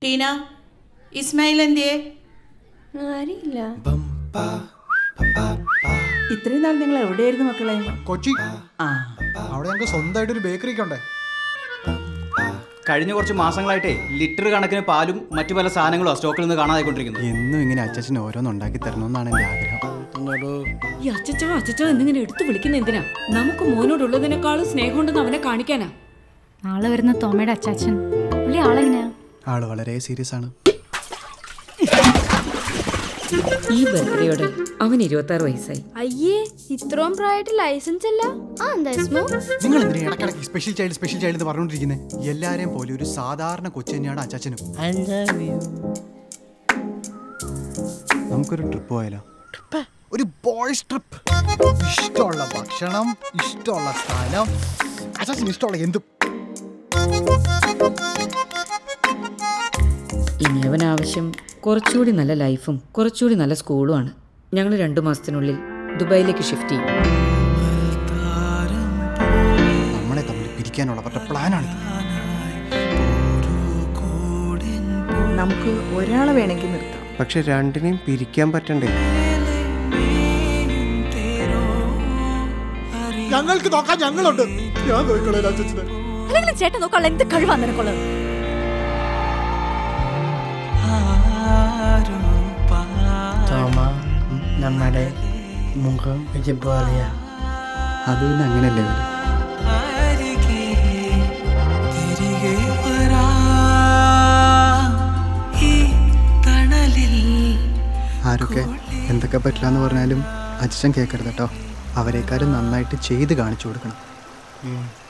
ടീന ഇസ്മായിൽ എന്തിയേ അറിയില്ല ഇത്രയും നാൾ നിങ്ങൾ എവിടെയായിരുന്നു മക്കളെ കൊച്ചി ആ അവിടെ ഞങ്ങൾക്ക് സ്വന്തമായിട്ട് ഒരു ബേക്കറി ഒക്കെ ഉണ്ടേ കഴിഞ്ഞ കുറച്ച് മാസങ്ങളായിട്ടേ ലിറ്റർ കണക്കിന് പാലും മറ്റു പല സാധനങ്ങളും സ്റ്റോക്കിൽ നിന്ന് കാണാതായിക്കൊണ്ടിരിക്കുന്നു എന്നും ഇങ്ങനെ അച്ഛൻ ഓരോന്ന് ഉണ്ടാക്കി തരണമെന്നാണ് എൻ്റെ ആഗ്രഹം ഈ അച്ചച്ചോ അച്ചച്ചോ എന്നിങ്ങനെ എടുത്തു വിളിക്കുന്ന എന്തിനാ നമുക്ക് മോനോടുള്ളതിനേക്കാളും സ്നേഹമുണ്ടെന്ന് അവനെ കാണിക്കാനാ നാളെ വരുന്ന തോമയുടെ അച്ചാച്ചൻ പുള്ളി ആളെങ്ങനെയാ ആള് വളരെ സീരിയസ് ആണ് ഈ ബർത്ത്ഡേയോടെ അവൻ ഇരുപത്തി ആറ് വയസ്സായി അയ്യേ ഇത്രയും പ്രായമായിട്ട് ലൈസൻസ് അല്ല ആ എന്താ ഇസ്മോ നിങ്ങൾ എന്തിനാ ഇടക്കിടക്ക് സ്പെഷ്യൽ ചൈൽഡ് സ്പെഷ്യൽ ചൈൽഡ് എന്ന് പറഞ്ഞുകൊണ്ടിരിക്കുന്നത് എല്ലാരെയും പോലെ ഒരു സാധാരണ കൊച്ചു തന്നെയാണ് അച്ചാച്ചനും നമുക്കൊരു ട്രിപ്പ് പോയാലോ ഒരു ബോയ്സ് ട്രിപ്പ് ഇഷ്ടമുള്ള ഭക്ഷണം ഇഷ്ടമുള്ള സ്ഥലം അച്ഛന് ഇഷ്ടമുള്ള എന്തും ഇനി അവൻ ആവശ്യം കുറച്ചുകൂടി നല്ല ലൈഫും കുറച്ചുകൂടി നല്ല സ്കൂളുമാണ് ഞങ്ങൾ രണ്ടു മാസത്തിനുള്ളിൽ ദുബായിലേക്ക് ഷിഫ്റ്റ് ചെയ്യും നമ്മളെ തമ്മിൽ പിരിക്കാനുള്ള അവരുടെ പ്ലാനാണിത് നമുക്ക് ഒരാളെ വേണമെങ്കിൽ നിർത്താം പക്ഷെ രണ്ടിനെയും പിരിക്കാൻ പറ്റണ്ടേ ഞങ്ങൾക്ക് നോക്കാൻ ഞങ്ങളുണ്ട് ഞാൻ നോക്കിക്കോളെ അച്ഛനെ അല്ലെങ്കിൽ ചേട്ടൻ നോക്കാനുള്ള എന്ത് കഴിവാ നിനക്കുള്ളത് തോമ നമ്മുടെ മുഖം ഇതുപോലെയാ അത് പിന്നെ അങ്ങനെയല്ലേ വരും ആരൊക്കെ എന്തൊക്കെ പറ്റില്ല എന്ന് പറഞ്ഞാലും അച്ഛൻ കേൾക്കരുത് കേട്ടോ അവരെക്കാരും നന്നായിട്ട് ചെയ്ത് കാണിച്ചു കൊടുക്കണം